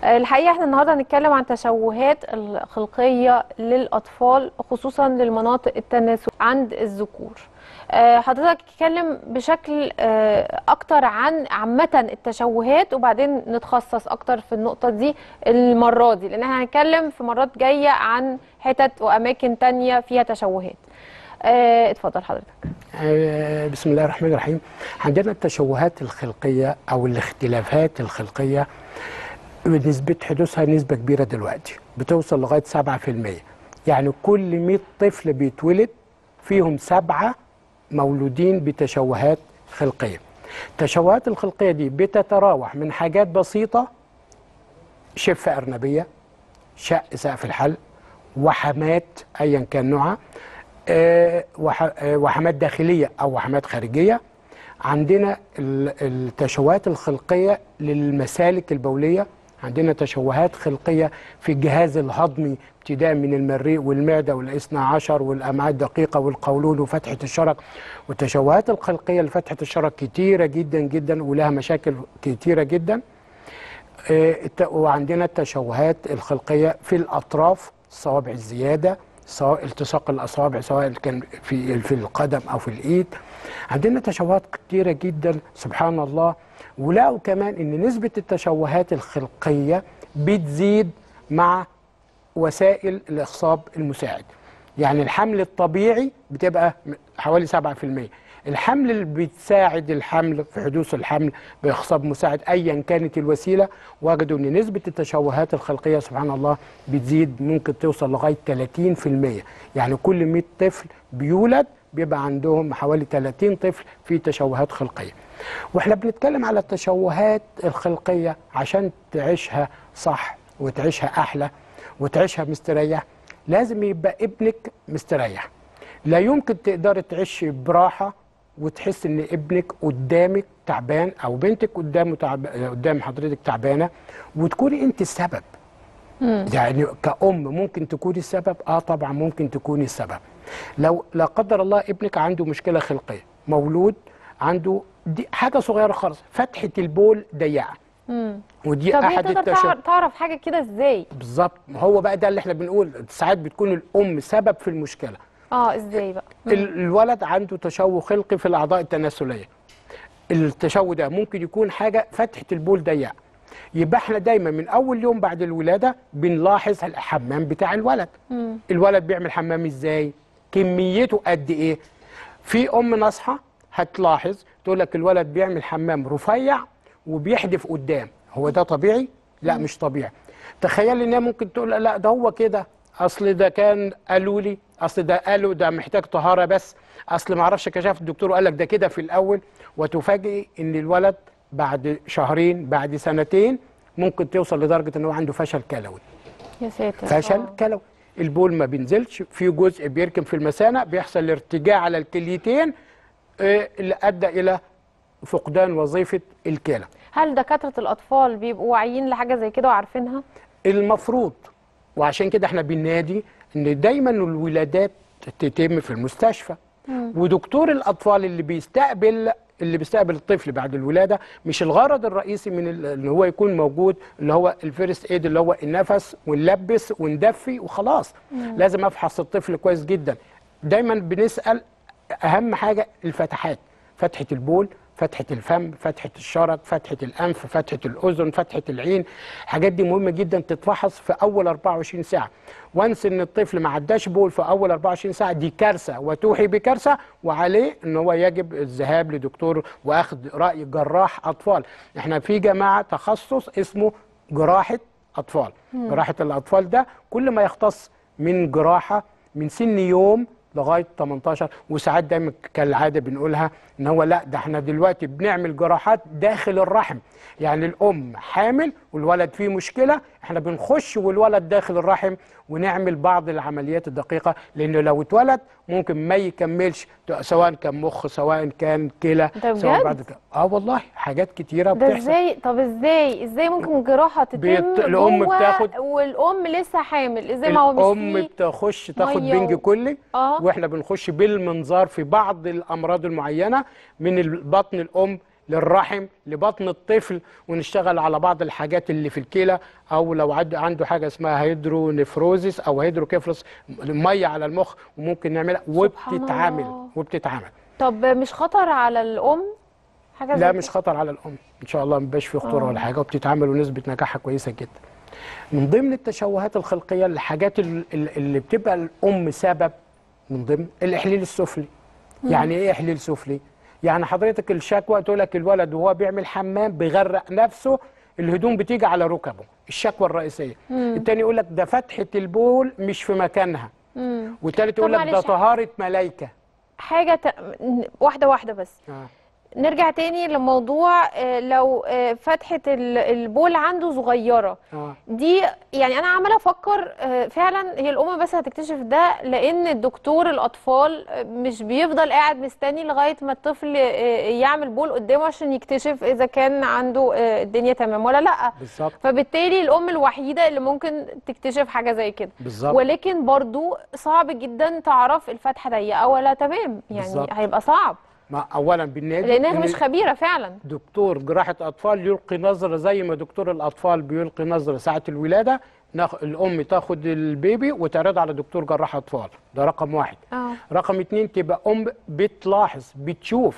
الحقيقه احنا النهارده هنتكلم عن تشوهات الخلقيه للاطفال خصوصا للمناطق التناسل عند الذكور آه، حضرتك تتكلم بشكل آه، اكتر عن عامه التشوهات وبعدين نتخصص اكتر في النقطه دي المره دي لان احنا هنتكلم في مرات جايه عن حتت واماكن تانية فيها تشوهات آه، اتفضل حضرتك آه، بسم الله الرحمن الرحيم عندنا التشوهات الخلقية أو الاختلافات الخلقية نسبة حدوثها نسبة كبيرة دلوقتي بتوصل لغاية 7% يعني كل 100 طفل بيتولد فيهم سبعة مولودين بتشوهات خلقية التشوهات الخلقية دي بتتراوح من حاجات بسيطة شفة أرنبية شق سقف الحلق وحمات أيا كان نوعها آه، وح- آه، وحمات داخلية أو وحمات خارجية عندنا ال- التشوهات الخلقية للمسالك البولية عندنا تشوهات خلقية في الجهاز الهضمي ابتداء من المريء والمعدة والاثنى عشر والأمعاء الدقيقة والقولون وفتحة الشرج والتشوهات الخلقية لفتحة الشرج كتيرة جدا جدا ولها مشاكل كتيرة جدا آه، الت- وعندنا التشوهات الخلقيه في الاطراف الصوابع الزياده سواء التصاق الاصابع سواء كان في في القدم او في الايد عندنا تشوهات كتيره جدا سبحان الله ولقوا كمان ان نسبه التشوهات الخلقيه بتزيد مع وسائل الاخصاب المساعد يعني الحمل الطبيعي بتبقى حوالي 7% الحمل اللي بتساعد الحمل في حدوث الحمل باخصاب مساعد ايا كانت الوسيله وجدوا ان نسبه التشوهات الخلقيه سبحان الله بتزيد ممكن توصل لغايه 30% يعني كل 100 طفل بيولد بيبقى عندهم حوالي 30 طفل في تشوهات خلقيه واحنا بنتكلم على التشوهات الخلقيه عشان تعيشها صح وتعيشها احلى وتعيشها مستريح لازم يبقى ابنك مستريح لا يمكن تقدر تعيش براحه وتحس ان ابنك قدامك تعبان او بنتك قدامه تعب... قدام حضرتك تعبانه وتكوني انت السبب يعني كأم ممكن تكوني السبب اه طبعا ممكن تكوني السبب لو لا قدر الله ابنك عنده مشكله خلقيه مولود عنده دي حاجه صغيره خالص فتحه البول ضيقه ودي طب هي احد تقدر التشوهات تعرف- تعرف حاجه كده ازاي بالظبط ما هو بقى ده اللي احنا بنقول ساعات بتكون الام سبب في المشكله اه ازاي بقى ال- الولد عنده تشوه خلقي في الاعضاء التناسليه التشوه ده ممكن يكون حاجه فتحه البول ضيقه يبقى احنا دايما من اول يوم بعد الولاده بنلاحظ الحمام بتاع الولد الولد بيعمل حمام ازاي كميته قد ايه في ام ناصحه هتلاحظ تقول لك الولد بيعمل حمام رفيع وبيحدف قدام هو ده طبيعي لا مش طبيعي تخيل ان هي ممكن تقول لا ده هو كده اصل ده كان قالوا لي اصل ده قالوا ده محتاج طهاره بس اصل ما اعرفش كشف الدكتور وقال لك ده كده في الاول وتفاجئ ان الولد بعد شهرين بعد سنتين ممكن توصل لدرجه ان هو عنده فشل كلوي يا ساتر فشل آه. كلوي البول ما بينزلش في جزء بيركن في المثانه بيحصل ارتجاع على الكليتين آه، اللي ادى الى فقدان وظيفه الكلى هل دكاتره الاطفال بيبقوا واعيين لحاجه زي كده وعارفينها المفروض وعشان كده احنا بننادي ان دايما الولادات تتم في المستشفى ودكتور الاطفال اللي بيستقبل اللي بيستقبل الطفل بعد الولاده مش الغرض الرئيسي من ال- ان هو يكون موجود اللي هو الفيرست ايد اللي هو النفس ونلبس وندفي وخلاص لازم افحص الطفل كويس جدا دايما بنسال اهم حاجه الفتحات فتحه البول فتحة الفم فتحة الشرج فتحة الأنف فتحة الأذن فتحة العين الحاجات دي مهمة جدا تتفحص في أول 24 ساعة وانس إن الطفل ما عداش بول في أول 24 ساعة دي كارثة وتوحي بكارثة وعليه إن هو يجب الذهاب لدكتور وأخذ رأي جراح أطفال احنا في جماعة تخصص اسمه جراحة أطفال جراحة الأطفال ده كل ما يختص من جراحة من سن يوم لغايه 18 وساعات دايما كالعاده بنقولها ان هو لا ده احنا دلوقتي بنعمل جراحات داخل الرحم يعني الام حامل والولد فيه مشكله احنا بنخش والولد داخل الرحم ونعمل بعض العمليات الدقيقه لانه لو اتولد ممكن ما يكملش سواء كان مخ سواء كان كلى ده سواء بجد؟ بعد كده اه والله حاجات كتيره ده بتحصل ازاي طب ازاي ازاي ممكن الجراحه تتم بيت- الأم جوه بتاخد- والام لسه حامل ازاي ما هو الام مش فيه بتخش تاخد مية بنج و- كلي آه. واحنا بنخش بالمنظار في بعض الامراض المعينه من ال- بطن الام للرحم لبطن الطفل ونشتغل على بعض الحاجات اللي في الكلى او لو عد- عنده حاجه اسمها هيدرونيفروزيس او هيدروكيفلس ميه على المخ وممكن نعملها سبحان وبتتعامل الله. وبتتعامل طب مش خطر على الام حاجه زي لا كده؟ مش خطر على الام ان شاء الله ما بيبقاش فيه خطوره ولا حاجه وبتتعامل ونسبه نجاحها كويسه جدا من ضمن التشوهات الخلقيه الحاجات ال- ال- اللي بتبقى الام سبب من ضمن الاحليل السفلي يعني ايه احليل سفلي يعني حضرتك الشكوى تقول لك الولد وهو بيعمل حمام بيغرق نفسه الهدوم بتيجي على ركبه الشكوى الرئيسيه التاني يقول لك ده فتحه البول مش في مكانها مم. والتالت طب يقول لك ده معلش. طهاره ملايكه حاجه ت... واحده واحده بس آه. نرجع تاني لموضوع آه، لو آه، فتحة ال- البول عنده صغيرة آه. دي يعني أنا عمالة أفكر آه، فعلا هي الأم بس هتكتشف ده لأن الدكتور الأطفال آه، مش بيفضل قاعد مستني لغاية ما الطفل آه، يعمل بول قدامه عشان يكتشف إذا كان عنده آه، الدنيا تمام ولا لأ بالظبط فبالتالي الأم الوحيدة اللي ممكن تكتشف حاجة زي كده بالظبط ولكن برضو صعب جدا تعرف الفتحة ضيقة ولا تمام يعني بالظبط. هيبقى صعب ما اولا بالنادي لأنها إن مش خبيرة فعلا دكتور جراحة أطفال يلقي نظرة زي ما دكتور الأطفال بيلقي نظرة ساعة الولادة ناخ... الأم تاخد البيبي وتعرضه على دكتور جراح أطفال ده رقم واحد اه رقم اتنين تبقى أم بتلاحظ بتشوف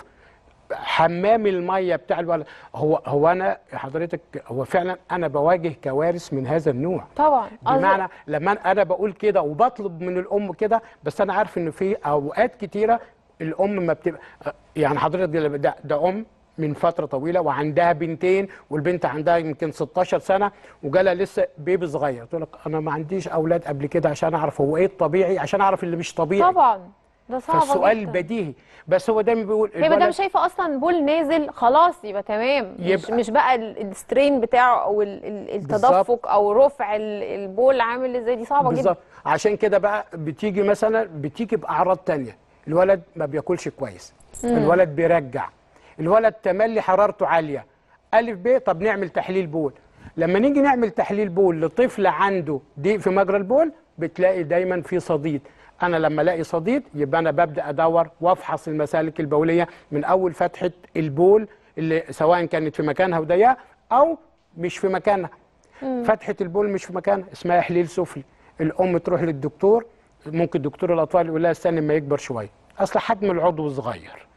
حمام المية بتاع الولد هو هو أنا حضرتك هو فعلا أنا بواجه كوارث من هذا النوع طبعا قصدي- بمعنى لما انا بقول كده وبطلب من الام كده بس انا عارف ان في اوقات كتيره الام ما بتبقى يعني حضرتك ده, ده, ده ام من فتره طويله وعندها بنتين والبنت عندها يمكن 16 سنه وجالها لسه بيبي صغير تقول لك انا ما عنديش اولاد قبل كده عشان اعرف هو ايه الطبيعي عشان اعرف اللي مش طبيعي طبعا ده صعب فالسؤال جدا بديهي بس هو دايما بيقول هي ما دام الولد- شايفه اصلا بول نازل خلاص يبقى تمام مش يبقى- مش بقى ال- السترين بتاعه او ال- ال- التدفق او رفع ال- البول عامل ازاي دي صعبه جدا بالظبط عشان كده بقى بتيجي مثلا بتيجي باعراض تانية الولد ما بياكلش كويس الولد بيرجع الولد تملي حرارته عاليه الف ب طب نعمل تحليل بول لما نيجي نعمل تحليل بول لطفل عنده ضيق في مجرى البول بتلاقي دايما في صديد انا لما الاقي صديد يبقى انا ببدا ادور وافحص المسالك البوليه من اول فتحه البول اللي سواء كانت في مكانها وضيقه او مش في مكانها فتحه البول مش في مكانها اسمها احليل سفلي الام تروح للدكتور ممكن دكتور الاطفال يقول لها استني ما يكبر شويه اصل حجم العضو صغير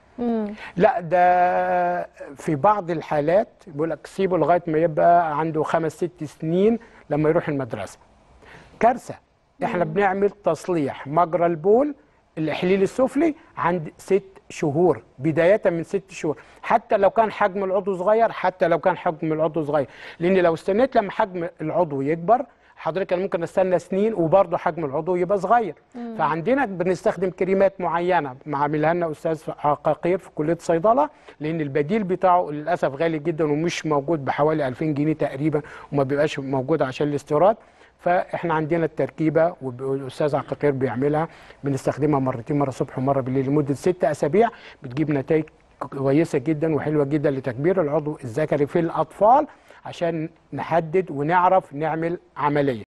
لا ده في بعض الحالات بيقول لك سيبه لغايه ما يبقى عنده خمس ست سنين لما يروح المدرسه كارثه احنا بنعمل تصليح مجرى البول الاحليل السفلي عند ست شهور بدايه من ست شهور حتى لو كان حجم العضو صغير حتى لو كان حجم العضو صغير لان لو استنيت لما حجم العضو يكبر حضرتك أنا ممكن استنى سنين وبرضه حجم العضو يبقى صغير فعندنا بنستخدم كريمات معينه معاملها لنا استاذ عقاقير في كليه الصيدله لان البديل بتاعه للاسف غالي جدا ومش موجود بحوالي 2000 جنيه تقريبا وما بيبقاش موجود عشان الاستيراد فاحنا عندنا التركيبه والاستاذ عقاقير بيعملها بنستخدمها مرتين مره الصبح ومره بالليل لمده ست اسابيع بتجيب نتائج كويسه جدا وحلوه جدا لتكبير العضو الذكري في الاطفال عشان نحدد ونعرف نعمل عمليه